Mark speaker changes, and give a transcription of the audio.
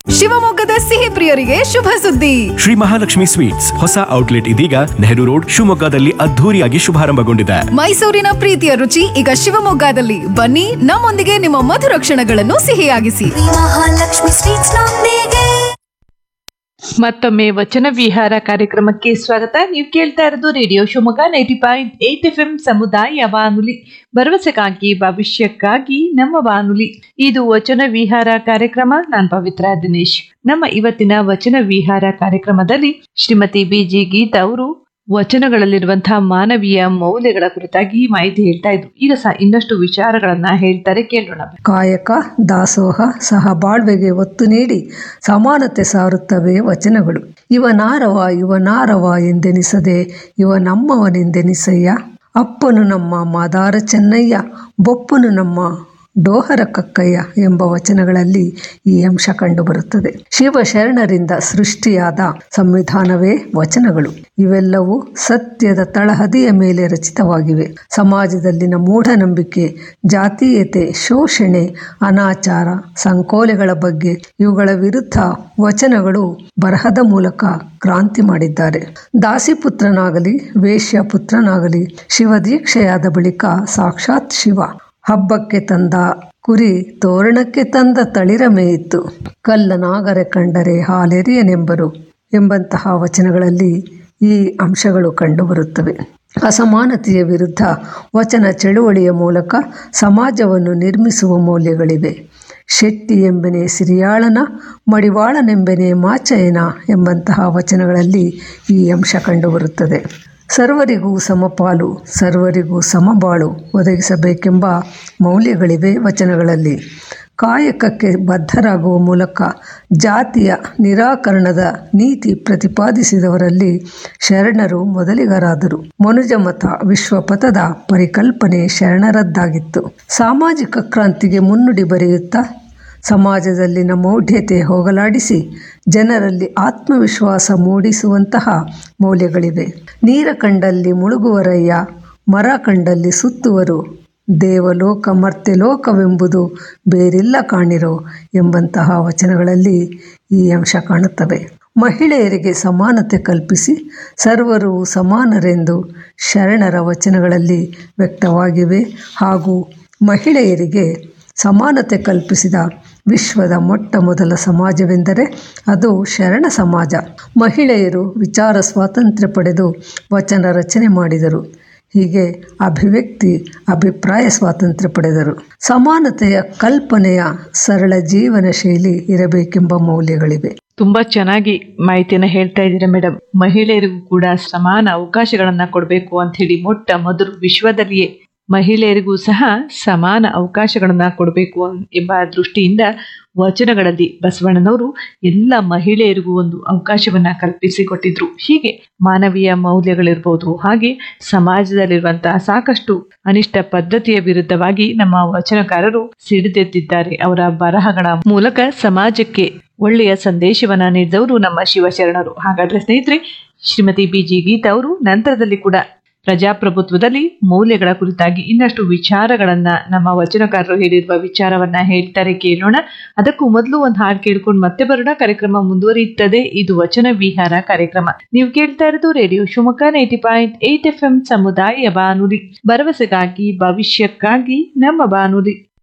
Speaker 1: ಶಿವಮೊಗ್ಗದ ಸಿಹಿ ಪ್ರಿಯರಿಗೆ ಶುಭ ಸುದ್ದಿ
Speaker 2: ಶ್ರೀ ಮಹಾಲಕ್ಷ್ಮಿ ಸ್ವೀಟ್ಸ್ ಹೊಸ ಔಟ್ಲೆಟ್ ಇದೀಗ ನೆಹರು ರೋಡ್ ಶಿವಮೊಗ್ಗದಲ್ಲಿ ಅದ್ಧೂರಿಯಾಗಿ ಶುಭಾರಂಭಗೊಂಡಿದೆ
Speaker 1: ಮೈಸೂರಿನ ಪ್ರೀತಿಯ ರುಚಿ ಈಗ ಶಿವಮೊಗ್ಗದಲ್ಲಿ ಬನ್ನಿ ನಮ್ಮೊಂದಿಗೆ ನಿಮ್ಮ ಮಧುರ ಕ್ಷಣಗಳನ್ನು ಸಿಹಿಯಾಗಿಸಿ
Speaker 3: ಮಹಾಲಕ್ಷ್ಮಿ ಸ್ವೀಟ್ಸ್ ನೊಂದಿಗೆ
Speaker 4: ಮತ್ತೊಮ್ಮೆ ವಚನ ವಿಹಾರ ಕಾರ್ಯಕ್ರಮಕ್ಕೆ ಸ್ವಾಗತ ನೀವು ಕೇಳ್ತಾ ಇರೋದು radio Shivamogga ninety point eight F M ಸಮುದಾಯ ಬಾನುಲಿ ಭರವಸೆಗಾಗಿ ಭವಿಷ್ಯಕ್ಕಾಗಿ ನಮ್ಮ ಬಾನುಲಿ ಇದು ವಚನ ವಿಹಾರ ಕಾರ್ಯಕ್ರಮ ನಾನ್ ಪವಿತ್ರ ದಿನೇಶ್ ನಮ್ಮ ಇವತ್ತಿನ ವಚನ ವಿಹಾರ ಕಾರ್ಯಕ್ರಮದಲ್ಲಿ ಶ್ರೀಮತಿ ಬಿ ಜಿ ಗೀತಾ ಅವರು ವಚನಗಳಲ್ಲಿರುವಂತಹ ಮಾನವೀಯ ಮೌಲ್ಯಗಳ ಕುರಿತಾಗಿ ಮಾಹಿತಿ ಹೇಳ್ತಾ ಇದ್ರು ಈಗ ಸಹ ಇನ್ನಷ್ಟು ವಿಚಾರಗಳನ್ನ ಹೇಳ್ತಾರೆ ಕೇಳೋಣ
Speaker 5: ಕಾಯಕ ದಾಸೋಹ ಸಹಬಾಳ್ವೆಗೆ ಒತ್ತು ನೀಡಿ ಸಮಾನತೆ ಸಾರುತ್ತವೆ ವಚನಗಳು ಇವನಾರವ ಇವನಾರವ ಎಂದೆನಿಸದೆ ಇವ ನಮ್ಮವನೆಂದೆನಿಸಯ್ಯ ಅಪ್ಪನು ನಮ್ಮ ಮಾದಾರ ಚೆನ್ನಯ್ಯ ಬೊಪ್ಪನು ನಮ್ಮ ಡೋಹರ ಕಕ್ಕಯ್ಯ ಎಂಬ ವಚನಗಳಲ್ಲಿ ಈ ಅಂಶ ಕಂಡುಬರುತ್ತದೆ ಶಿವಶರಣರಿಂದ ಸೃಷ್ಟಿಯಾದ ಸಂವಿಧಾನವೇ ವಚನಗಳು ಇವೆಲ್ಲವೂ ಸತ್ಯದ ತಳಹದಿಯ ಮೇಲೆ ರಚಿತವಾಗಿವೆ ಸಮಾಜದಲ್ಲಿನ ಮೂಢನಂಬಿಕೆ ಜಾತೀಯತೆ ಶೋಷಣೆ ಅನಾಚಾರ ಸಂಕೋಲೆಗಳ ಬಗ್ಗೆ ಇವುಗಳ ವಿರುದ್ಧ ವಚನಗಳು ಬರಹದ ಮೂಲಕ ಕ್ರಾಂತಿ ಮಾಡಿದ್ದಾರೆ ದಾಸಿಪುತ್ರನಾಗಲಿ ವೇಶ್ಯ ಪುತ್ರನಾಗಲಿ ಶಿವದೀಕ್ಷೆಯಾದ ಬಳಿಕ ಸಾಕ್ಷಾತ್ ಶಿವ ಹಬ್ಬಕ್ಕೆ ತಂದ ಕುರಿ ತೋರಣಕ್ಕೆ ತಂದ ತಳಿರ ಮೇಯಿತ್ತು ಕಲ್ಲನಾಗರೆ ಕಂಡರೆ ಹಾಲೆರಿಯನೆಂಬರು ಎಂಬಂತಹ ವಚನಗಳಲ್ಲಿ ಈ ಅಂಶಗಳು ಕಂಡುಬರುತ್ತವೆ ಅಸಮಾನತೆಯ ವಿರುದ್ಧ ವಚನ ಚಳುವಳಿಯ ಮೂಲಕ ಸಮಾಜವನ್ನು ನಿರ್ಮಿಸುವ ಮೌಲ್ಯಗಳಿವೆ ಶೆಟ್ಟಿ ಎಂಬೆನೆ ಸಿರಿಯಾಳನ ಮಡಿವಾಳನೆಂಬೆನೆ ಮಾಚಯನ ಎಂಬಂತಹ ವಚನಗಳಲ್ಲಿ ಈ ಅಂಶ ಕಂಡುಬರುತ್ತದೆ ಸರ್ವರಿಗೂ ಸಮಪಾಲು ಸರ್ವರಿಗೂ ಸಮಬಾಳು ಒದಗಿಸಬೇಕೆಂಬ ಮೌಲ್ಯಗಳಿವೆ ವಚನಗಳಲ್ಲಿ ಕಾಯಕಕ್ಕೆ ಬದ್ಧರಾಗುವ ಮೂಲಕ ಜಾತಿಯ ನಿರಾಕರಣದ ನೀತಿ ಪ್ರತಿಪಾದಿಸಿದವರಲ್ಲಿ ಶರಣರು ಮೊದಲಿಗರಾದರು ಮನುಜಮತ ವಿಶ್ವಪಥದ ಪರಿಕಲ್ಪನೆ ಶರಣರದ್ದಾಗಿತ್ತು ಸಾಮಾಜಿಕ ಕ್ರಾಂತಿಗೆ ಮುನ್ನುಡಿ ಬರೆಯುತ್ತಾ ಸಮಾಜದಲ್ಲಿನ ಮೌಢ್ಯತೆ ಹೋಗಲಾಡಿಸಿ ಜನರಲ್ಲಿ ಆತ್ಮವಿಶ್ವಾಸ ಮೂಡಿಸುವಂತಹ ಮೌಲ್ಯಗಳಿವೆ ನೀರ ಕಂಡಲ್ಲಿ ಮುಳುಗುವರಯ್ಯ ಮರ ಕಂಡಲ್ಲಿ ಸುತ್ತುವರು ದೇವಲೋಕ ಮರ್ತ್ಯಲೋಕವೆಂಬುದು ಬೇರಿಲ್ಲ ಕಾಣಿರೋ ಎಂಬಂತಹ ವಚನಗಳಲ್ಲಿ ಈ ಅಂಶ ಕಾಣುತ್ತವೆ ಮಹಿಳೆಯರಿಗೆ ಸಮಾನತೆ ಕಲ್ಪಿಸಿ ಸರ್ವರು ಸಮಾನರೆಂದು ಶರಣರ ವಚನಗಳಲ್ಲಿ ವ್ಯಕ್ತವಾಗಿವೆ ಹಾಗೂ ಮಹಿಳೆಯರಿಗೆ ಸಮಾನತೆ ಕಲ್ಪಿಸಿದ ವಿಶ್ವದ ಮೊಟ್ಟ ಮೊದಲ ಸಮಾಜವೆಂದರೆ ಅದು ಶರಣ ಸಮಾಜ ಮಹಿಳೆಯರು ವಿಚಾರ ಸ್ವಾತಂತ್ರ್ಯ ಪಡೆದು ವಚನ ರಚನೆ ಮಾಡಿದರು ಹೀಗೆ ಅಭಿವ್ಯಕ್ತಿ ಅಭಿಪ್ರಾಯ ಸ್ವಾತಂತ್ರ್ಯ ಪಡೆದರು ಸಮಾನತೆಯ ಕಲ್ಪನೆಯ ಸರಳ ಜೀವನ ಶೈಲಿ ಇರಬೇಕೆಂಬ ಮೌಲ್ಯಗಳಿವೆ
Speaker 4: ತುಂಬಾ ಚೆನ್ನಾಗಿ ಮಾಹಿತಿಯನ್ನ ಹೇಳ್ತಾ ಇದ್ದೀರಾ ಮೇಡಮ್ ಮಹಿಳೆಯರಿಗೂ ಕೂಡ ಸಮಾನ ಅವಕಾಶಗಳನ್ನ ಕೊಡಬೇಕು ಅಂತ ಹೇಳಿ ಮೊಟ್ಟ ಮೊದಲು ವಿಶ್ವದಲ್ಲಿಯೇ ಮಹಿಳೆಯರಿಗೂ ಸಹ ಸಮಾನ ಅವಕಾಶಗಳನ್ನ ಕೊಡಬೇಕು ಎಂಬ ದೃಷ್ಟಿಯಿಂದ ವಚನಗಳಲ್ಲಿ ಬಸವಣ್ಣನವರು ಎಲ್ಲ ಮಹಿಳೆಯರಿಗೂ ಒಂದು ಅವಕಾಶವನ್ನ ಕಲ್ಪಿಸಿಕೊಟ್ಟಿದ್ರು ಹೀಗೆ ಮಾನವೀಯ ಮೌಲ್ಯಗಳಿರ್ಬೋದು ಹಾಗೆ ಸಮಾಜದಲ್ಲಿರುವಂತಹ ಸಾಕಷ್ಟು ಅನಿಷ್ಟ ಪದ್ಧತಿಯ ವಿರುದ್ಧವಾಗಿ ನಮ್ಮ ವಚನಕಾರರು ಸಿಡಿದೆದ್ದಿದ್ದಾರೆ ಅವರ ಬರಹಗಳ ಮೂಲಕ ಸಮಾಜಕ್ಕೆ ಒಳ್ಳೆಯ ಸಂದೇಶವನ್ನ ನೀಡಿದವರು ನಮ್ಮ ಶಿವಶರಣರು ಹಾಗಾದ್ರೆ ಸ್ನೇಹಿತರೆ ಶ್ರೀಮತಿ ಬಿ ಜಿ ಗೀತಾ ಅವರು ನಂತರದಲ್ಲಿ ಕೂಡ ಪ್ರಜಾಪ್ರಭುತ್ವದಲ್ಲಿ ಮೌಲ್ಯಗಳ ಕುರಿತಾಗಿ ಇನ್ನಷ್ಟು ವಿಚಾರಗಳನ್ನ ನಮ್ಮ ವಚನಕಾರರು ಹೇಳಿರುವ ವಿಚಾರವನ್ನ ಹೇಳ್ತಾರೆ ಕೇಳೋಣ ಅದಕ್ಕೂ ಮೊದಲು ಒಂದು ಹಾಡು ಕೇಳ್ಕೊಂಡು ಮತ್ತೆ ಬರೋಣ ಕಾರ್ಯಕ್ರಮ ಮುಂದುವರಿಯುತ್ತದೆ ಇದು ವಚನ ವಿಹಾರ ಕಾರ್ಯಕ್ರಮ ನೀವು ಕೇಳ್ತಾ ಇರೋದು radio Shivamogga ninety point eight F M ಸಮುದಾಯ ಬಾನುಲಿ ಭರವಸೆಗಾಗಿ ಭವಿಷ್ಯಕ್ಕಾಗಿ ನಮ್ಮ ಬಾನುಲಿ